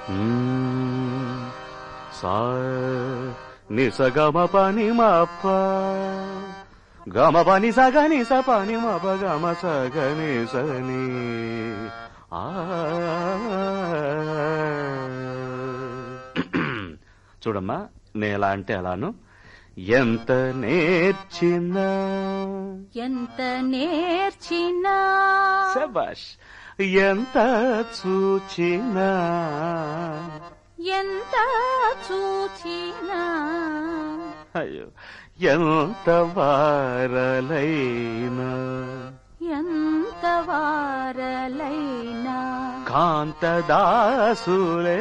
మ్మ్. సా నిస గమ పని మప్ప గమ పని సగ నిస పని మప గమ సగ నిసని ఆ చూడమ్మా నేను ఎలా అంటే అలాను ఎంత నేర్చినా ఎంత నేర్చినా శబాష్ ఎంత చూచినా ఎంత చూచినా అయ్యో ఎంత వారలైనా ఎంత వారలైనా కాంతదాసులే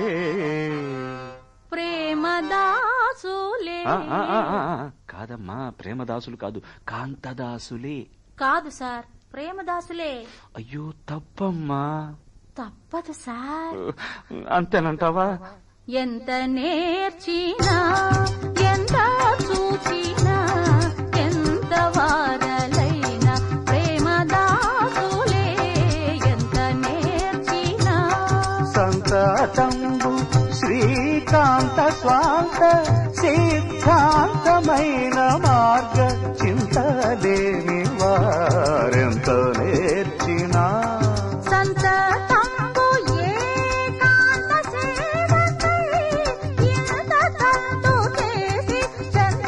ప్రేమదాసులే ఆ, ఆ, ఆ, ఆ, ఆ, కాదమ్మా ప్రేమదాసులు కాదు కాంతదాసులే కాదు సార్ ప్రేమదాసులే అయ్యో తప్పమ్మా తప్పదు సార్ అంతేనంటావా ఎంత నేర్చినా ఎంత చూచినా ఎంత వారలైనా ప్రేమదాసులే ఎంత నేర్చినా సంతతంబు శ్రీకాంత స్వాంత సిద్ధాంతమైన మార్గ చింతలేని వారెంత నేర్చినా సంతతంబు ఏకాంత సేవకై ఇంత తంతు చేసి చెంత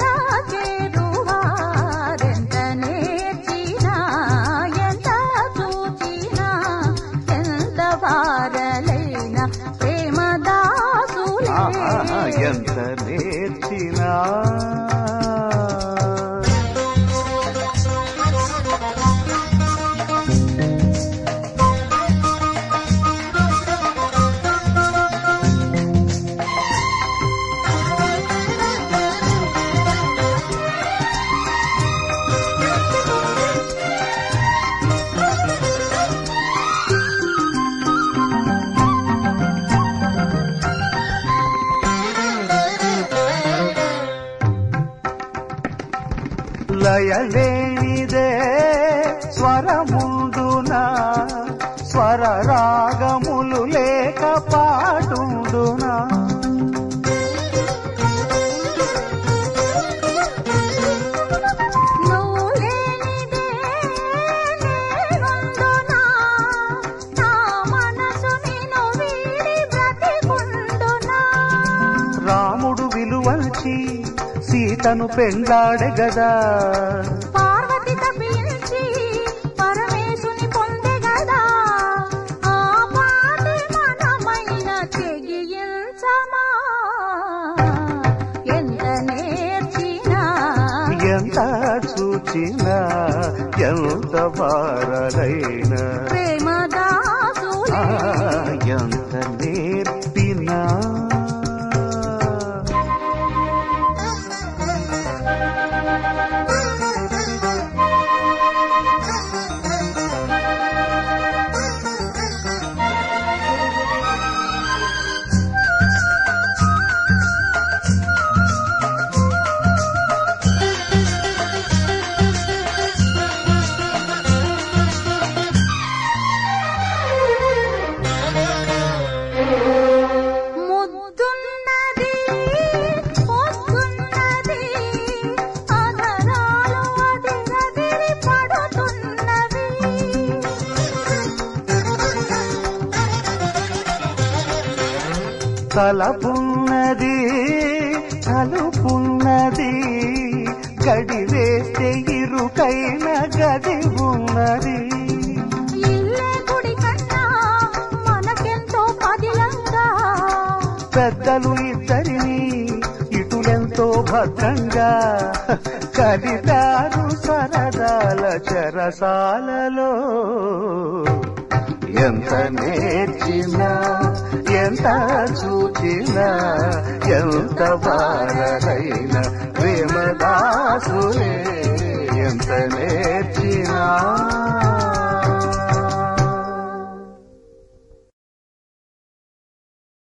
చేరువారెంత నేర్చినా ఎంత చూచినా ఎంత వారలైన ప్రేమదాసులే ఆ, ఆ, ఆ, ఎంత నేర్చినా లయలేనిదే స్వరముండునా స్వర రాగములు లేక పాడుండునా నువ్వు లేనిదే నేనుండునా నా మనసు నిన్ను వీడి బ్రతికుండునా రాముడు విలువల్చి సీతను పెండ్లాడె గదా పార్వతి తప్పించి పరమేశుని పొందే గదా ఆ పాటి మనమైన తెగించమా ఎంత నేర్చినా ఎంత చూచినా ఎంత వారలైనా ప్రేమదాసులే ఆ, ఎంత నేర్పినా ముద్దున్నది పొద్దున్నది అధరాలు అదిరదిరి పడుతున్నవి తలపున్నది తలుపున్నది గడి వేస్తే ఇరుకైన గది ఉన్నది ఇల్లే గుడి కన్నా మనకెంతో పదిలంగా పెద్దలు ఇద్దరిని ఇటులెంతో భద్రంగా కలిదారు సరదాల చెరసాలలో ఎంత నేర్చినా ఎంత చూచినా ఎంత వారైన ప్రేమదాసులే ఎంత నేర్చినా